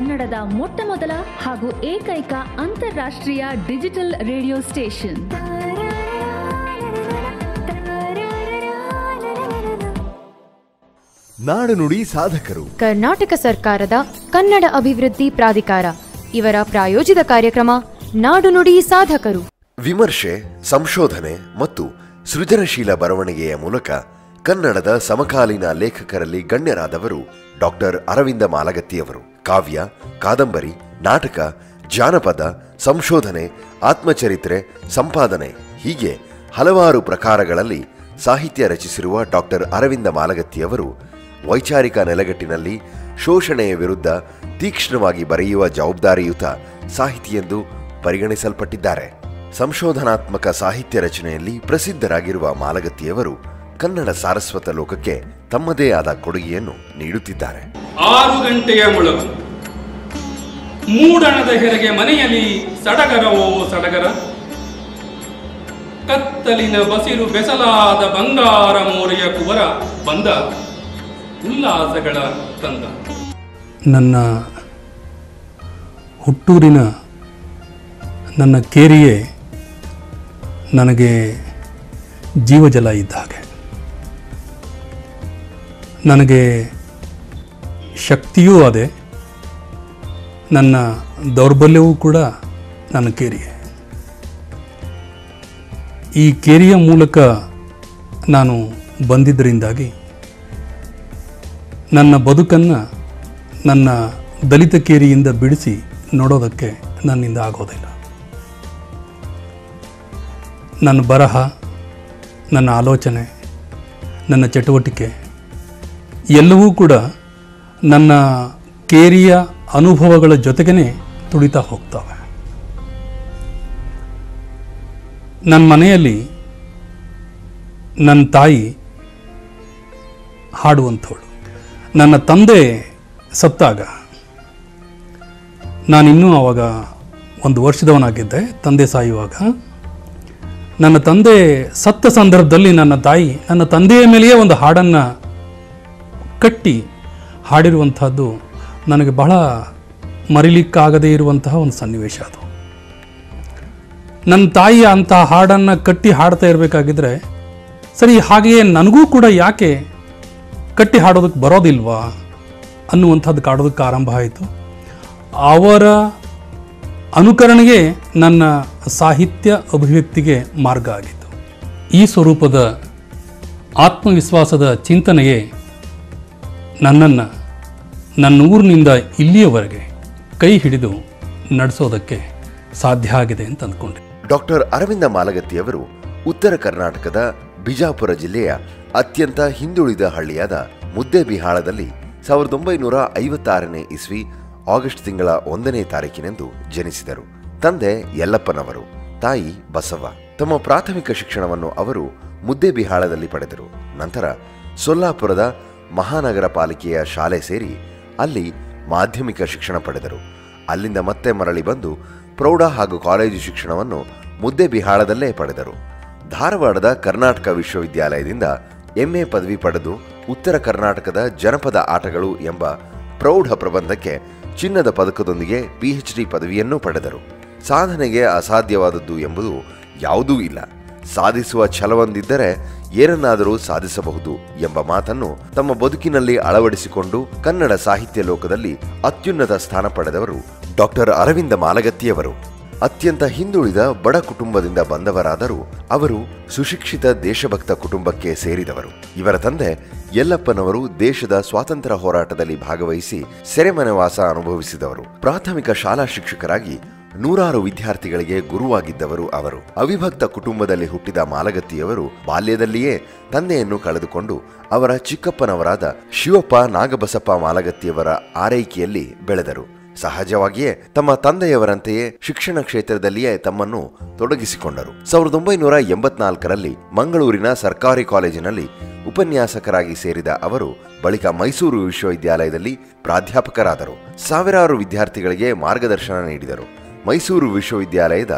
ಕನ್ನಡದ ಮೊಟ್ಟ ಮೊದಲ ಹಾಗೂ ಏಕೈಕ ಅಂತಾರಾಷ್ಟ್ರೀಯ ಡಿಜಿಟಲ್ ರೇಡಿಯೋ ಸ್ಟೇಷನ್ ನಾಡು ನುಡಿ ಸಾಧಕರು ಕರ್ನಾಟಕ ಸರ್ಕಾರದ ಕನ್ನಡ ಅಭಿವೃದ್ಧಿ ಪ್ರಾಧಿಕಾರ ಇವರ ಪ್ರಾಯೋಜಿತ ಕಾರ್ಯಕ್ರಮ ನಾಡು ನುಡಿ ಸಾಧಕರು ವಿಮರ್ಶೆ ಸಂಶೋಧನೆ ಮತ್ತು ಸೃಜನಶೀಲ ಬರವಣಿಗೆಯ ಮೂಲಕ ಕನ್ನಡದ ಸಮಕಾಲೀನ ಲೇಖಕರಲ್ಲಿ ಗಣ್ಯರಾದವರು ಡಾಕ್ಟರ್ ಅರವಿಂದ ಮಾಲಗತ್ತಿಯವರು ಕಾವ್ಯ ಕಾದಂಬರಿ ನಾಟಕ ಜಾನಪದ ಸಂಶೋಧನೆ ಆತ್ಮಚರಿತ್ರೆ ಸಂಪಾದನೆ ಹೀಗೆ ಹಲವಾರು ಪ್ರಕಾರಗಳಲ್ಲಿ ಸಾಹಿತ್ಯ ರಚಿಸಿರುವ ಡಾಕ್ಟರ್ ಅರವಿಂದ ಮಾಲಗತ್ತಿಯವರು ವೈಚಾರಿಕ ನೆಲೆಗಟ್ಟಿನಲ್ಲಿ ಶೋಷಣೆಯ ವಿರುದ್ಧ ತೀಕ್ಷ್ಣವಾಗಿ ಬರೆಯುವ ಜವಾಬ್ದಾರಿಯುತ ಸಾಹಿತಿಯೆಂದು ಪರಿಗಣಿಸಲ್ಪಟ್ಟಿದ್ದಾರೆ ಸಂಶೋಧನಾತ್ಮಕ ಸಾಹಿತ್ಯ ರಚನೆಯಲ್ಲಿ ಪ್ರಸಿದ್ಧರಾಗಿರುವ ಮಾಲಗತ್ತಿಯವರು ಕನ್ನಡ ಸಾರಸ್ವತ ಲೋಕಕ್ಕೆ ತಮ್ಮದೇ ಆದ ಕೊಡುಗೆಯನ್ನು ನೀಡುತ್ತಿದ್ದಾರೆ ಆರು ಗಂಟೆಯ ಮೊಳಗು ಮೂಡಣದ ಹೆರೆಗೆ ಮನೆಯಲ್ಲಿ ಸಡಗರವೋ ಸಡಗರ ಕತ್ತಲಿನ ಬಸಿರು ಬೆಸಲಾದ ಬಂಗಾರ ಮೋರೆಯ ಕುವರ ಬಂದ ಉಲ್ಲಾಸಗಳ ತಂದ ನನ್ನ ಹುಟ್ಟೂರಿನ ನನ್ನ ಕೇರಿಯೇ ನನಗೆ ಜೀವಜಲ ಇದ್ದ ಹಾಗೆ ನನಗೆ ಶಕ್ತಿಯೂ ಅದೇ ನನ್ನ ದೌರ್ಬಲ್ಯವೂ ಕೂಡ ನನ್ನ ಕೇರಿಯೇ ಈ ಕೇರಿಯ ಮೂಲಕ ನಾನು ಬಂದಿದ್ದರಿಂದಾಗಿ ನನ್ನ ಬದುಕನ್ನು ನನ್ನ ದಲಿತ ಕೇರಿಯಿಂದ ಬಿಡಿಸಿ ನೋಡೋದಕ್ಕೆ ನನ್ನಿಂದ ಆಗೋದಿಲ್ಲ ನನ್ನ ಬರಹ ನನ್ನ ಆಲೋಚನೆ ನನ್ನ ಚಟುವಟಿಕೆ ಎಲ್ಲವೂ ಕೂಡ ನನ್ನ ಕೇರಿಯ ಅನುಭವಗಳ ಜೊತೆಗೇ ತುಳಿತಾ ಹೋಗ್ತವೆ ನನ್ನ ಮನೆಯಲ್ಲಿ ನನ್ನ ತಾಯಿ ಹಾಡುವಂಥವಳು ನನ್ನ ತಂದೆ ಸತ್ತಾಗ ನಾನಿನ್ನೂ ಆವಾಗ ಒಂದು ವರ್ಷದವನಾಗಿದ್ದೆ ತಂದೆ ಸಾಯುವಾಗ ನನ್ನ ತಂದೆ ಸತ್ತ ಸಂದರ್ಭದಲ್ಲಿ ನನ್ನ ತಾಯಿ ನನ್ನ ತಂದೆಯ ಮೇಲೆಯೇ ಒಂದು ಹಾಡನ್ನು ಕಟ್ಟಿ ಹಾಡಿರುವಂಥದ್ದು ನನಗೆ ಬಹಳ ಮರಿಲಿಕ್ಕಾಗದೇ ಇರುವಂತಹ ಒಂದು ಸನ್ನಿವೇಶ ಅದು ನನ್ನ ತಾಯಿ ಅಂತಹ ಹಾಡನ್ನು ಕಟ್ಟಿ ಹಾಡ್ತಾ ಇರಬೇಕಾಗಿದ್ರೆ ಸರಿ ಹಾಗೆಯೇ ನನಗೂ ಕೂಡ ಯಾಕೆ ಕಟ್ಟಿ ಹಾಡೋದಕ್ಕೆ ಬರೋದಿಲ್ವಾ ಅನ್ನುವಂಥದ್ದು ಕಾಡೋದಕ್ಕೆ ಆರಂಭ ಆಯಿತು ಅವರ ಅನುಕರಣೆಗೆ ನನ್ನ ಸಾಹಿತ್ಯ ಅಭಿವ್ಯಕ್ತಿಗೆ ಮಾರ್ಗ ಆಗಿತ್ತು ಈ ಸ್ವರೂಪದ ಆತ್ಮವಿಶ್ವಾಸದ ಚಿಂತನೆಯೇ ನನ್ನನ್ನು ನನ್ನ ಊರಿನಿಂದ ಇಲ್ಲಿಯವರೆಗೆ ಕೈ ಹಿಡಿದು ನಡೆಸೋದಕ್ಕೆ ಸಾಧ್ಯ ಆಗಿದೆ ಅಂತ ಅಂದ್ಕೊಂಡೆ ಡಾಕ್ಟರ್ ಅರವಿಂದ ಮಾಲಗತ್ತಿಯವರು ಉತ್ತರ ಕರ್ನಾಟಕದ ಬಿಜಾಪುರ ಜಿಲ್ಲೆಯ ಅತ್ಯಂತ ಹಿಂದುಳಿದ ಹಳ್ಳಿಯಾದ ಮುದ್ದೆಬಿಹಾಳದಲ್ಲಿ ಸಾವಿರದ ಒಂಬೈನೂರ ಐವತ್ತಾರನೇ ಇಸ್ವಿ ಆಗಸ್ಟ್ ತಿಂಗಳ ಒಂದನೇ ತಾರೀಕಿನಂದು ಜನಿಸಿದರು ತಂದೆ ಯಲ್ಲಪ್ಪನವರು ತಾಯಿ ಬಸವ್ವ ತಮ್ಮ ಪ್ರಾಥಮಿಕ ಶಿಕ್ಷಣವನ್ನು ಅವರು ಮುದ್ದೆಬಿಹಾಳದಲ್ಲಿ ಪಡೆದರು ನಂತರ ಸೊಲ್ಲಾಪುರದ ಮಹಾನಗರ ಪಾಲಿಕೆಯ ಶಾಲೆ ಸೇರಿ ಅಲ್ಲಿ ಮಾಧ್ಯಮಿಕ ಶಿಕ್ಷಣ ಪಡೆದರು ಅಲ್ಲಿಂದ ಮತ್ತೆ ಮರಳಿ ಬಂದು ಪ್ರೌಢ ಹಾಗೂ ಕಾಲೇಜು ಶಿಕ್ಷಣವನ್ನು ಮುದ್ದೆಬಿಹಾಳದಲ್ಲೇ ಪಡೆದರು ಧಾರವಾಡದ ಕರ್ನಾಟಕ ವಿಶ್ವವಿದ್ಯಾಲಯದಿಂದ ಎಂಎ ಪದವಿ ಪಡೆದು ಉತ್ತರ ಕರ್ನಾಟಕದ ಜನಪದ ಆಟಗಳು ಎಂಬ ಪ್ರೌಢ ಪ್ರಬಂಧಕ್ಕೆ ಚಿನ್ನದ ಪದಕದೊಂದಿಗೆ ಪಿಎಚ್ಡಿ ಪದವಿಯನ್ನೂ ಪಡೆದರು ಸಾಧನೆಗೆ ಅಸಾಧ್ಯವಾದದ್ದು ಎಂಬುದು ಯಾವುದೂ ಇಲ್ಲ ಸಾಧಿಸುವ ಛಲವೊಂದಿದ್ದರೆ ಏನನ್ನಾದರೂ ಸಾಧಿಸಬಹುದು ಎಂಬ ಮಾತನ್ನು ತಮ್ಮ ಬದುಕಿನಲ್ಲಿ ಅಳವಡಿಸಿಕೊಂಡು ಕನ್ನಡ ಸಾಹಿತ್ಯ ಲೋಕದಲ್ಲಿ ಅತ್ಯುನ್ನತ ಸ್ಥಾನ ಪಡೆದವರು ಡಾಕ್ಟರ್ ಅರವಿಂದ ಮಾಲಗತ್ತಿಯವರು ಅತ್ಯಂತ ಹಿಂದುಳಿದ ಬಡ ಕುಟುಂಬದಿಂದ ಬಂದವರಾದರೂ ಅವರು ಸುಶಿಕ್ಷಿತ ದೇಶಭಕ್ತ ಕುಟುಂಬಕ್ಕೆ ಸೇರಿದವರು ಇವರ ತಂದೆ ಯಲ್ಲಪ್ಪನವರು ದೇಶದ ಸ್ವಾತಂತ್ರ್ಯ ಹೋರಾಟದಲ್ಲಿ ಭಾಗವಹಿಸಿ ಸೆರೆಮನೆವಾಸ ಅನುಭವಿಸಿದವರು ಪ್ರಾಥಮಿಕ ಶಾಲಾ ಶಿಕ್ಷಕರಾಗಿ ನೂರಾರು ವಿದ್ಯಾರ್ಥಿಗಳಿಗೆ ಗುರುವಾಗಿದ್ದವರು ಅವರು ಅವಿಭಕ್ತ ಕುಟುಂಬದಲ್ಲಿ ಹುಟ್ಟಿದ ಮಾಲಗತ್ತಿಯವರು ಬಾಲ್ಯದಲ್ಲಿಯೇ ತಂದೆಯನ್ನು ಕಳೆದುಕೊಂಡು ಅವರ ಚಿಕ್ಕಪ್ಪನವರಾದ ಶಿವಪ್ಪ ನಾಗಬಸಪ್ಪ ಮಾಲಗತ್ತಿಯವರ ಆರೈಕೆಯಲ್ಲಿ ಬೆಳೆದರು ಸಹಜವಾಗಿಯೇ ತಮ್ಮ ತಂದೆಯವರಂತೆಯೇ ಶಿಕ್ಷಣ ಕ್ಷೇತ್ರದಲ್ಲಿಯೇ ತಮ್ಮನ್ನು ತೊಡಗಿಸಿಕೊಂಡರು ಸಾವಿರದ ಒಂಬೈನೂರ ಎಂಬತ್ನಾಲ್ಕರಲ್ಲಿ ಮಂಗಳೂರಿನ ಸರ್ಕಾರಿ ಕಾಲೇಜಿನಲ್ಲಿ ಉಪನ್ಯಾಸಕರಾಗಿ ಸೇರಿದ ಅವರು ಬಳಿಕ ಮೈಸೂರು ವಿಶ್ವವಿದ್ಯಾಲಯದಲ್ಲಿ ಪ್ರಾಧ್ಯಾಪಕರಾದರು ಸಾವಿರಾರು ವಿದ್ಯಾರ್ಥಿಗಳಿಗೆ ಮಾರ್ಗದರ್ಶನ ನೀಡಿದರು ಮೈಸೂರು ವಿಶ್ವವಿದ್ಯಾಲಯದ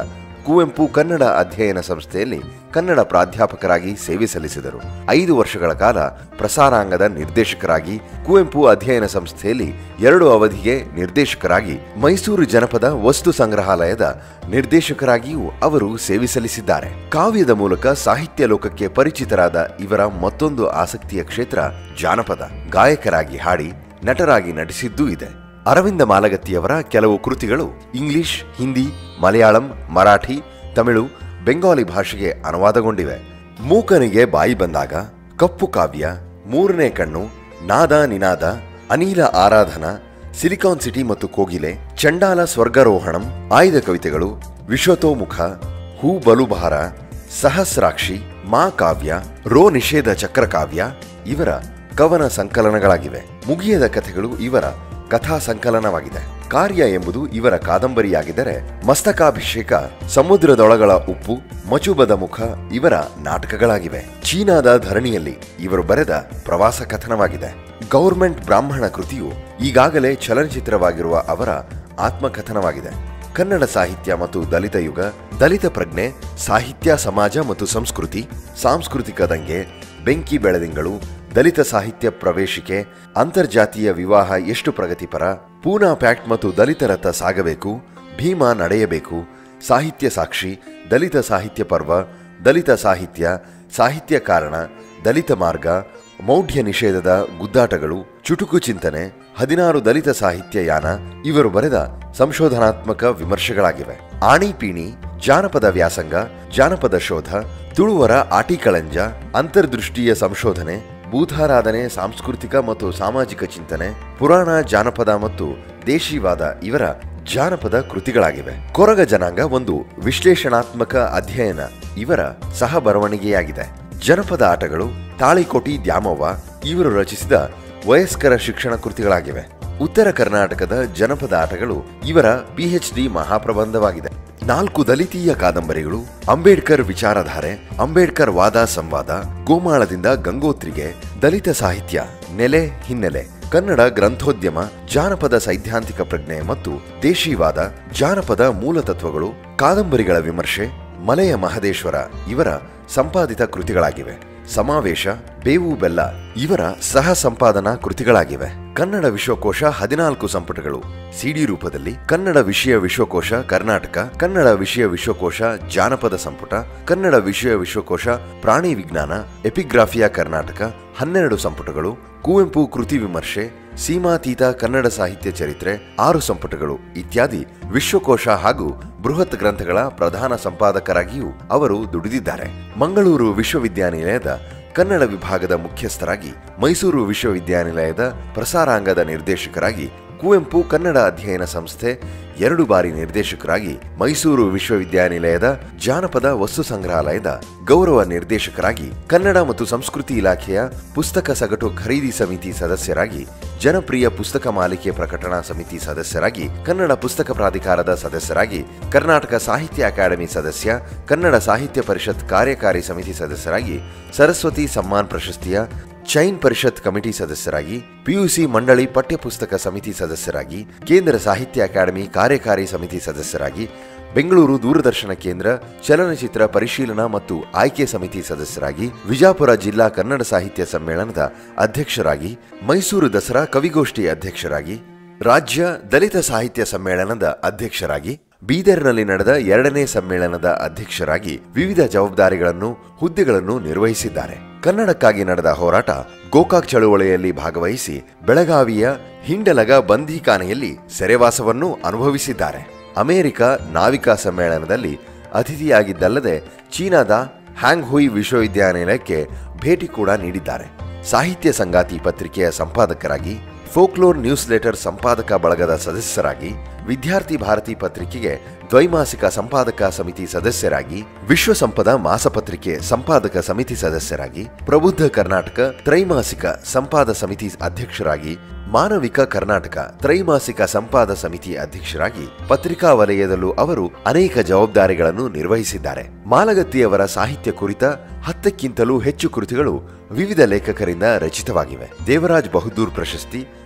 ಕುವೆಂಪು ಕನ್ನಡ ಅಧ್ಯಯನ ಸಂಸ್ಥೆಯಲ್ಲಿ ಕನ್ನಡ ಪ್ರಾಧ್ಯಾಪಕರಾಗಿ ಸೇವೆ ಸಲ್ಲಿಸಿದರು ಐದು ವರ್ಷಗಳ ಕಾಲ ಪ್ರಸಾರಾಂಗದ ನಿರ್ದೇಶಕರಾಗಿ ಕುವೆಂಪು ಅಧ್ಯಯನ ಸಂಸ್ಥೆಯಲ್ಲಿ ಎರಡು ಅವಧಿಗೆ ನಿರ್ದೇಶಕರಾಗಿ ಮೈಸೂರು ಜನಪದ ವಸ್ತು ಸಂಗ್ರಹಾಲಯದ ನಿರ್ದೇಶಕರಾಗಿಯೂ ಅವರು ಸೇವೆ ಸಲ್ಲಿಸಿದ್ದಾರೆ ಕಾವ್ಯದ ಮೂಲಕ ಸಾಹಿತ್ಯ ಲೋಕಕ್ಕೆ ಪರಿಚಿತರಾದ ಇವರ ಮತ್ತೊಂದು ಆಸಕ್ತಿಯ ಕ್ಷೇತ್ರ ಜಾನಪದ ಗಾಯಕರಾಗಿ ಹಾಡಿ ನಟರಾಗಿ ನಟಿಸಿದ್ದೂ ಇದೆ ಅರವಿಂದ ಮಾಲಗತ್ತಿಯವರ ಕೆಲವು ಕೃತಿಗಳು ಇಂಗ್ಲಿಷ್ ಹಿಂದಿ ಮಲಯಾಳಂ ಮರಾಠಿ ತಮಿಳು ಬೆಂಗಾಲಿ ಭಾಷೆಗೆ ಅನುವಾದಗೊಂಡಿವೆ ಮೂಕನಿಗೆ ಬಾಯಿ ಬಂದಾಗ ಕಪ್ಪು ಕಾವ್ಯ ಮೂರನೇ ಕಣ್ಣು ನಾದ ನಿನಾದ ಅನಿಲ ಆರಾಧನಾ ಸಿಲಿಕಾನ್ ಸಿಟಿ ಮತ್ತು ಕೋಗಿಲೆ ಚಂಡಾಲ ಸ್ವರ್ಗರೋಹಣಂ ಆಯ್ದ ಕವಿತೆಗಳು ವಿಶ್ವತೋಮುಖ ಹೂ ಬಲುಭಾರ ಸಹಸ್ರಾಕ್ಷಿ ಮಾ ಕಾವ್ಯ ರೋ ನಿಷೇಧ ಚಕ್ರಕಾವ್ಯ ಇವರ ಕವನ ಸಂಕಲನಗಳಾಗಿವೆ ಮುಗಿಯದ ಕಥೆಗಳು ಇವರ ಕಥಾ ಸಂಕಲನವಾಗಿದೆ ಕಾರ್ಯ ಎಂಬುದು ಇವರ ಕಾದಂಬರಿಯಾಗಿದ್ದರೆ ಮಸ್ತಕಾಭಿಷೇಕ ಸಮುದ್ರದೊಳಗಳ ಉಪ್ಪು ಮಚುಬದ ಮುಖ ಇವರ ನಾಟಕಗಳಾಗಿವೆ ಚೀನಾದ ಧರಣಿಯಲ್ಲಿ ಇವರು ಬರೆದ ಪ್ರವಾಸ ಕಥನವಾಗಿದೆ ಗೌರ್ಮೆಂಟ್ ಬ್ರಾಹ್ಮಣ ಕೃತಿಯು ಈಗಾಗಲೇ ಚಲನಚಿತ್ರವಾಗಿರುವ ಅವರ ಆತ್ಮಕಥನವಾಗಿದೆ ಕನ್ನಡ ಸಾಹಿತ್ಯ ಮತ್ತು ದಲಿತ ಯುಗ ದಲಿತ ಪ್ರಜ್ಞೆ ಸಾಹಿತ್ಯ ಸಮಾಜ ಮತ್ತು ಸಂಸ್ಕೃತಿ ಸಾಂಸ್ಕೃತಿಕ ದಂಗೆ ಬೆಂಕಿ ಬೆಳದಿಂಗಳು ದಲಿತ ಸಾಹಿತ್ಯ ಪ್ರವೇಶಿಕೆ ಅಂತರ್ಜಾತೀಯ ವಿವಾಹ ಎಷ್ಟು ಪ್ರಗತಿಪರ ಪೂನಾ ಪ್ಯಾಕ್ಟ್ ಮತ್ತು ದಲಿತರತ್ತ ಸಾಗಬೇಕು ಭೀಮಾ ನಡೆಯಬೇಕು ಸಾಹಿತ್ಯ ಸಾಕ್ಷಿ ದಲಿತ ಸಾಹಿತ್ಯ ಪರ್ವ ದಲಿತ ಸಾಹಿತ್ಯ ಸಾಹಿತ್ಯ ಕಾರಣ ದಲಿತ ಮಾರ್ಗ ಮೌಢ್ಯ ನಿಷೇಧದ ಗುದ್ದಾಟಗಳು ಚುಟುಕು ಚಿಂತನೆ ಹದಿನಾರು ದಲಿತ ಸಾಹಿತ್ಯ ಯಾನ ಇವರು ಬರೆದ ಸಂಶೋಧನಾತ್ಮಕ ವಿಮರ್ಶೆಗಳಾಗಿವೆ ಆಣಿಪೀಣಿ ಜಾನಪದ ವ್ಯಾಸಂಗ ಜಾನಪದ ಶೋಧ ತುಳುವರ ಆಟಿಕಳಂಜ ಅಂತರ್ದೃಷ್ಟಿಯ ಸಂಶೋಧನೆ ಭೂತಾರಾಧನೆ ಸಾಂಸ್ಕೃತಿಕ ಮತ್ತು ಸಾಮಾಜಿಕ ಚಿಂತನೆ ಪುರಾಣ ಜಾನಪದ ಮತ್ತು ದೇಶಿವಾದ ಇವರ ಜಾನಪದ ಕೃತಿಗಳಾಗಿವೆ ಕೊರಗ ಜನಾಂಗ ಒಂದು ವಿಶ್ಲೇಷಣಾತ್ಮಕ ಅಧ್ಯಯನ ಇವರ ಸಹ ಬರವಣಿಗೆಯಾಗಿದೆ ಜನಪದ ಆಟಗಳು ತಾಳಿಕೋಟಿ ದ್ಯಾಮವ್ವ ಇವರು ರಚಿಸಿದ ವಯಸ್ಕರ ಶಿಕ್ಷಣ ಕೃತಿಗಳಾಗಿವೆ ಉತ್ತರ ಕರ್ನಾಟಕದ ಜನಪದ ಆಟಗಳು ಇವರ ಪಿಎಚ್ಡಿ ಮಹಾಪ್ರಬಂಧವಾಗಿದೆ ನಾಲ್ಕು ದಲಿತೀಯ ಕಾದಂಬರಿಗಳು ಅಂಬೇಡ್ಕರ್ ವಿಚಾರಧಾರೆ ಅಂಬೇಡ್ಕರ್ ವಾದ ಸಂವಾದ ಗೋಮಾಳದಿಂದ ಗಂಗೋತ್ರಿಗೆ ದಲಿತ ಸಾಹಿತ್ಯ ನೆಲೆ ಹಿನ್ನೆಲೆ ಕನ್ನಡ ಗ್ರಂಥೋದ್ಯಮ ಜಾನಪದ ಸೈದ್ಧಾಂತಿಕ ಪ್ರಜ್ಞೆ ಮತ್ತು ದೇಶೀವಾದ ಜಾನಪದ ಮೂಲತತ್ವಗಳು ಕಾದಂಬರಿಗಳ ವಿಮರ್ಶೆ ಮಲೆಯ ಮಹದೇಶ್ವರ ಇವರ ಸಂಪಾದಿತ ಕೃತಿಗಳಾಗಿವೆ ಸಮಾವೇಶ ಬೇವು ಬೆಲ್ಲ ಇವರ ಸಹ ಸಂಪಾದನಾ ಕೃತಿಗಳಾಗಿವೆ ಕನ್ನಡ ವಿಶ್ವಕೋಶ ಹದಿನಾಲ್ಕು ಸಂಪುಟಗಳು ಸಿಡಿ ರೂಪದಲ್ಲಿ ಕನ್ನಡ ವಿಷಯ ವಿಶ್ವಕೋಶ ಕರ್ನಾಟಕ ಕನ್ನಡ ವಿಷಯ ವಿಶ್ವಕೋಶ ಜಾನಪದ ಸಂಪುಟ ಕನ್ನಡ ವಿಷಯ ವಿಶ್ವಕೋಶ ಪ್ರಾಣಿ ವಿಜ್ಞಾನ ಎಪಿಗ್ರಾಫಿಯಾ ಕರ್ನಾಟಕ ಹನ್ನೆರಡು ಸಂಪುಟಗಳು ಕುವೆಂಪು ಕೃತಿ ವಿಮರ್ಶೆ ಸೀಮಾತೀತ ಕನ್ನಡ ಸಾಹಿತ್ಯ ಚರಿತ್ರೆ ಆರು ಸಂಪುಟಗಳು ಇತ್ಯಾದಿ ವಿಶ್ವಕೋಶ ಹಾಗೂ ಬೃಹತ್ ಗ್ರಂಥಗಳ ಪ್ರಧಾನ ಸಂಪಾದಕರಾಗಿಯೂ ಅವರು ದುಡಿದಿದ್ದಾರೆ ಮಂಗಳೂರು ವಿಶ್ವವಿದ್ಯಾನಿಲಯದ ಕನ್ನಡ ವಿಭಾಗದ ಮುಖ್ಯಸ್ಥರಾಗಿ ಮೈಸೂರು ವಿಶ್ವವಿದ್ಯಾನಿಲಯದ ಪ್ರಸಾರಾಂಗದ ನಿರ್ದೇಶಕರಾಗಿ ಕುವೆಂಪು ಕನ್ನಡ ಅಧ್ಯಯನ ಸಂಸ್ಥೆ ಎರಡು ಬಾರಿ ನಿರ್ದೇಶಕರಾಗಿ ಮೈಸೂರು ವಿಶ್ವವಿದ್ಯಾನಿಲಯದ ಜಾನಪದ ವಸ್ತು ಸಂಗ್ರಹಾಲಯದ ಗೌರವ ನಿರ್ದೇಶಕರಾಗಿ ಕನ್ನಡ ಮತ್ತು ಸಂಸ್ಕೃತಿ ಇಲಾಖೆಯ ಪುಸ್ತಕ ಸಗಟು ಖರೀದಿ ಸಮಿತಿ ಸದಸ್ಯರಾಗಿ ಜನಪ್ರಿಯ ಪುಸ್ತಕ ಮಾಲಿಕೆ ಪ್ರಕಟಣಾ ಸಮಿತಿ ಸದಸ್ಯರಾಗಿ ಕನ್ನಡ ಪುಸ್ತಕ ಪ್ರಾಧಿಕಾರದ ಸದಸ್ಯರಾಗಿ ಕರ್ನಾಟಕ ಸಾಹಿತ್ಯ ಅಕಾಡೆಮಿ ಸದಸ್ಯ ಕನ್ನಡ ಸಾಹಿತ್ಯ ಪರಿಷತ್ ಕಾರ್ಯಕಾರಿ ಸಮಿತಿ ಸದಸ್ಯರಾಗಿ ಸರಸ್ವತಿ ಸಮ್ಮಾನ್ ಪ್ರಶಸ್ತಿಯ ಚೈನ್ ಪರಿಷತ್ ಕಮಿಟಿ ಸದಸ್ಯರಾಗಿ ಪಿಯುಸಿ ಮಂಡಳಿ ಪಠ್ಯಪುಸ್ತಕ ಸಮಿತಿ ಸದಸ್ಯರಾಗಿ ಕೇಂದ್ರ ಸಾಹಿತ್ಯ ಅಕಾಡೆಮಿ ಕಾರ್ಯಕಾರಿ ಸಮಿತಿ ಸದಸ್ಯರಾಗಿ ಬೆಂಗಳೂರು ದೂರದರ್ಶನ ಕೇಂದ್ರ ಚಲನಚಿತ್ರ ಪರಿಶೀಲನಾ ಮತ್ತು ಆಯ್ಕೆ ಸಮಿತಿ ಸದಸ್ಯರಾಗಿ ವಿಜಾಪುರ ಜಿಲ್ಲಾ ಕನ್ನಡ ಸಾಹಿತ್ಯ ಸಮ್ಮೇಳನದ ಅಧ್ಯಕ್ಷರಾಗಿ ಮೈಸೂರು ದಸರಾ ಕವಿಗೋಷ್ಠಿ ಅಧ್ಯಕ್ಷರಾಗಿ ರಾಜ್ಯ ದಲಿತ ಸಾಹಿತ್ಯ ಸಮ್ಮೇಳನದ ಅಧ್ಯಕ್ಷರಾಗಿ ಬೀದರ್ನಲ್ಲಿ ನಡೆದ ಎರಡನೇ ಸಮ್ಮೇಳನದ ಅಧ್ಯಕ್ಷರಾಗಿ ವಿವಿಧ ಜವಾಬ್ದಾರಿಗಳನ್ನು ಹುದ್ದೆಗಳನ್ನು ನಿರ್ವಹಿಸಿದ್ದಾರೆ ಕನ್ನಡಕ್ಕಾಗಿ ನಡೆದ ಹೋರಾಟ ಗೋಕಾಕ್ ಚಳುವಳಿಯಲ್ಲಿ ಭಾಗವಹಿಸಿ ಬೆಳಗಾವಿಯ ಹಿಂಡಲಗ ಬಂದೀಖಾನೆಯಲ್ಲಿ ಸೆರೆವಾಸವನ್ನು ಅನುಭವಿಸಿದ್ದಾರೆ ಅಮೆರಿಕ ನಾವಿಕಾ ಸಮ್ಮೇಳನದಲ್ಲಿ ಅತಿಥಿಯಾಗಿದ್ದಲ್ಲದೆ ಚೀನಾದ ಹ್ಯಾಂಗ್ ಹುಯ್ ವಿಶ್ವವಿದ್ಯಾನಿಲಯಕ್ಕೆ ಭೇಟಿ ಕೂಡ ನೀಡಿದ್ದಾರೆ ಸಾಹಿತ್ಯ ಸಂಗಾತಿ ಪತ್ರಿಕೆಯ ಸಂಪಾದಕರಾಗಿ ಫೋಕ್ಲೋರ್ ನ್ಯೂಸ್ ಲೆಟರ್ ಸಂಪಾದಕ ಬಳಗದ ಸದಸ್ಯರಾಗಿ ವಿದ್ಯಾರ್ಥಿ ಭಾರತಿ ಪತ್ರಿಕೆಗೆ ದ್ವೈಮಾಸಿಕ ಸಂಪಾದಕ ಸಮಿತಿ ಸದಸ್ಯರಾಗಿ ವಿಶ್ವ ಸಂಪದ ಮಾಸಪತ್ರಿಕೆ ಸಂಪಾದಕ ಸಮಿತಿ ಸದಸ್ಯರಾಗಿ ಪ್ರಬುದ್ಧ ಕರ್ನಾಟಕ ತ್ರೈಮಾಸಿಕ ಸಂಪಾದ ಸಮಿತಿ ಅಧ್ಯಕ್ಷರಾಗಿ ಮಾನವಿಕ ಕರ್ನಾಟಕ ತ್ರೈಮಾಸಿಕ ಸಂಪಾದ ಸಮಿತಿ ಅಧ್ಯಕ್ಷರಾಗಿ ಪತ್ರಿಕಾ ವಲಯದಲ್ಲೂ ಅವರು ಅನೇಕ ಜವಾಬ್ದಾರಿಗಳನ್ನು ನಿರ್ವಹಿಸಿದ್ದಾರೆ ಮಾಲಗತ್ತಿಯವರ ಸಾಹಿತ್ಯ ಕುರಿತ ಹತ್ತಕ್ಕಿಂತಲೂ ಹೆಚ್ಚು ಕೃತಿಗಳು ವಿವಿಧ ಲೇಖಕರಿಂದ ರಚಿತವಾಗಿವೆ ದೇವರಾಜ್ ಬಹದ್ದೂರ್ ಪ್ರಶಸ್ತಿ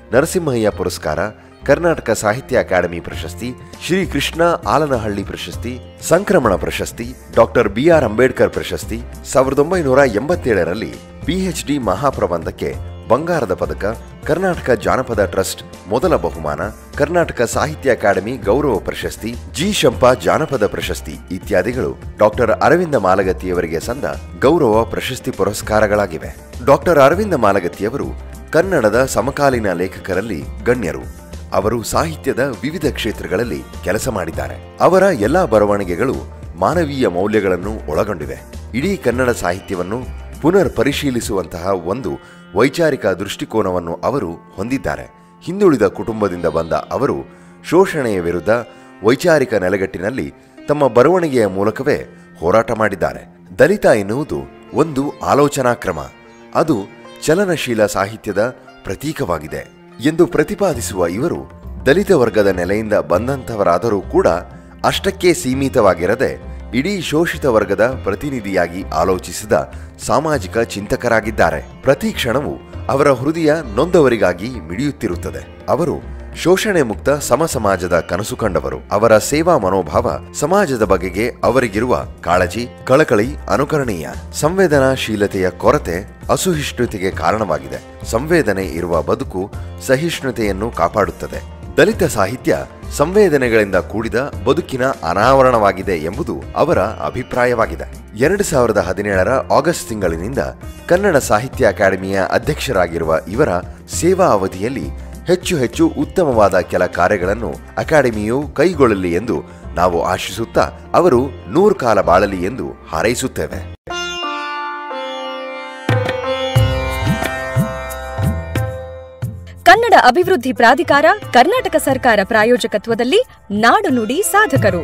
ನರಸಿಂಹಯ್ಯ ಪುರಸ್ಕಾರ ಕರ್ನಾಟಕ ಸಾಹಿತ್ಯ ಅಕಾಡೆಮಿ ಪ್ರಶಸ್ತಿ ಶ್ರೀ ಕೃಷ್ಣ ಆಲನಹಳ್ಳಿ ಪ್ರಶಸ್ತಿ ಸಂಕ್ರಮಣ ಪ್ರಶಸ್ತಿ ಡಾಕ್ಟರ್ ಬಿಆರ್ ಅಂಬೇಡ್ಕರ್ ಪ್ರಶಸ್ತಿ ಸಾವಿರದ ಒಂಬೈನೂರ ಎಂಬತ್ತೇಳರಲ್ಲಿ ಪಿಎಚ್ಡಿ ಮಹಾಪ್ರಬಂಧಕ್ಕೆ ಬಂಗಾರದ ಪದಕ ಕರ್ನಾಟಕ ಜಾನಪದ ಟ್ರಸ್ಟ್ ಮೊದಲ ಬಹುಮಾನ ಕರ್ನಾಟಕ ಸಾಹಿತ್ಯ ಅಕಾಡೆಮಿ ಗೌರವ ಪ್ರಶಸ್ತಿ ಜಿ ಶಂಪಾ ಜಾನಪದ ಪ್ರಶಸ್ತಿ ಇತ್ಯಾದಿಗಳು ಡಾಕ್ಟರ್ ಅರವಿಂದ ಮಾಲಗತ್ತಿಯವರಿಗೆ ಸಂದ ಗೌರವ ಪ್ರಶಸ್ತಿ ಪುರಸ್ಕಾರಗಳಾಗಿವೆ ಡಾಕ್ಟರ್ ಅರವಿಂದ ಮಾಲಗತ್ತಿಯವರು ಕನ್ನಡದ ಸಮಕಾಲೀನ ಲೇಖಕರಲ್ಲಿ ಗಣ್ಯರು ಅವರು ಸಾಹಿತ್ಯದ ವಿವಿಧ ಕ್ಷೇತ್ರಗಳಲ್ಲಿ ಕೆಲಸ ಮಾಡಿದ್ದಾರೆ ಅವರ ಎಲ್ಲಾ ಬರವಣಿಗೆಗಳು ಮಾನವೀಯ ಮೌಲ್ಯಗಳನ್ನು ಒಳಗೊಂಡಿವೆ ಇಡೀ ಕನ್ನಡ ಸಾಹಿತ್ಯವನ್ನು ಪುನರ್ ಪರಿಶೀಲಿಸುವಂತಹ ಒಂದು ವೈಚಾರಿಕ ದೃಷ್ಟಿಕೋನವನ್ನು ಅವರು ಹೊಂದಿದ್ದಾರೆ ಹಿಂದುಳಿದ ಕುಟುಂಬದಿಂದ ಬಂದ ಅವರು ಶೋಷಣೆಯ ವಿರುದ್ಧ ವೈಚಾರಿಕ ನೆಲೆಗಟ್ಟಿನಲ್ಲಿ ತಮ್ಮ ಬರವಣಿಗೆಯ ಮೂಲಕವೇ ಹೋರಾಟ ಮಾಡಿದ್ದಾರೆ ದಲಿತ ಎನ್ನುವುದು ಒಂದು ಆಲೋಚನಾ ಕ್ರಮ ಅದು ಚಲನಶೀಲ ಸಾಹಿತ್ಯದ ಪ್ರತೀಕವಾಗಿದೆ ಎಂದು ಪ್ರತಿಪಾದಿಸುವ ಇವರು ದಲಿತ ವರ್ಗದ ನೆಲೆಯಿಂದ ಬಂದಂಥವರಾದರೂ ಕೂಡ ಅಷ್ಟಕ್ಕೆ ಸೀಮಿತವಾಗಿರದೆ ಇಡೀ ಶೋಷಿತ ವರ್ಗದ ಪ್ರತಿನಿಧಿಯಾಗಿ ಆಲೋಚಿಸಿದ ಸಾಮಾಜಿಕ ಚಿಂತಕರಾಗಿದ್ದಾರೆ ಪ್ರತಿ ಕ್ಷಣವೂ ಅವರ ಹೃದಯ ನೊಂದವರಿಗಾಗಿ ಮಿಡಿಯುತ್ತಿರುತ್ತದೆ ಅವರು ಶೋಷಣೆ ಮುಕ್ತ ಸಮ ಸಮಾಜದ ಕನಸು ಕಂಡವರು ಅವರ ಸೇವಾ ಮನೋಭಾವ ಸಮಾಜದ ಬಗೆಗೆ ಅವರಿಗಿರುವ ಕಾಳಜಿ ಕಳಕಳಿ ಅನುಕರಣೀಯ ಸಂವೇದನಾಶೀಲತೆಯ ಕೊರತೆ ಅಸಹಿಷ್ಣುತೆಗೆ ಕಾರಣವಾಗಿದೆ ಸಂವೇದನೆ ಇರುವ ಬದುಕು ಸಹಿಷ್ಣುತೆಯನ್ನು ಕಾಪಾಡುತ್ತದೆ ದಲಿತ ಸಾಹಿತ್ಯ ಸಂವೇದನೆಗಳಿಂದ ಕೂಡಿದ ಬದುಕಿನ ಅನಾವರಣವಾಗಿದೆ ಎಂಬುದು ಅವರ ಅಭಿಪ್ರಾಯವಾಗಿದೆ ಎರಡು ಸಾವಿರದ ಹದಿನೇಳರ ಆಗಸ್ಟ್ ತಿಂಗಳಿನಿಂದ ಕನ್ನಡ ಸಾಹಿತ್ಯ ಅಕಾಡೆಮಿಯ ಅಧ್ಯಕ್ಷರಾಗಿರುವ ಇವರ ಸೇವಾ ಅವಧಿಯಲ್ಲಿ ಹೆಚ್ಚು ಹೆಚ್ಚು ಉತ್ತಮವಾದ ಕೆಲ ಕಾರ್ಯಗಳನ್ನು ಅಕಾಡೆಮಿಯು ಕೈಗೊಳ್ಳಲಿ ಎಂದು ನಾವು ಆಶಿಸುತ್ತಾ ಅವರು ನೂರು ಕಾಲ ಬಾಳಲಿ ಎಂದು ಹಾರೈಸುತ್ತೇವೆ ಕನ್ನಡ ಅಭಿವೃದ್ಧಿ ಪ್ರಾಧಿಕಾರ ಕರ್ನಾಟಕ ಸರ್ಕಾರ ಪ್ರಾಯೋಜಕತ್ವದಲ್ಲಿ ನಾಡು ನುಡಿ ಸಾಧಕರು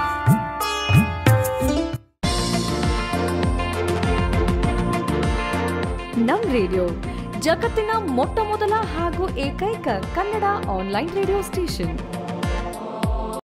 ನಮ್ ರೇಡಿಯೋ ಜಗತ್ತಿನ ಮೊಟ್ಟ ಮೊದಲ ಹಾಗೂ ಏಕೈಕ ಕನ್ನಡ ಆನ್ಲೈನ್ ರೇಡಿಯೋ ಸ್ಟೇಷನ್